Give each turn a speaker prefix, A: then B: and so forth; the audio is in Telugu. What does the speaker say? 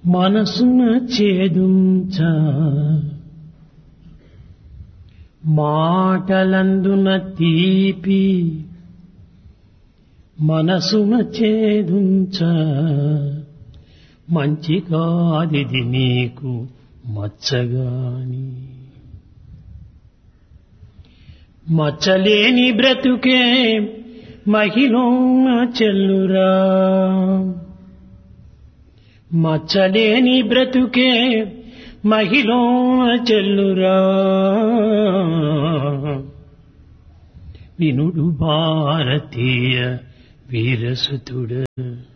A: మనసున చేదుంచ మాటలందున తీపి మనసున చేదుంచ మంచి కాదిది నీకు మచ్చగాని మచ్చలేని బ్రతుకే మహిళ చెల్లురా మచ్చలేని బ్రతుకే మహిళ చెల్లురా వినుడు భారతీయ వీరసుతుడు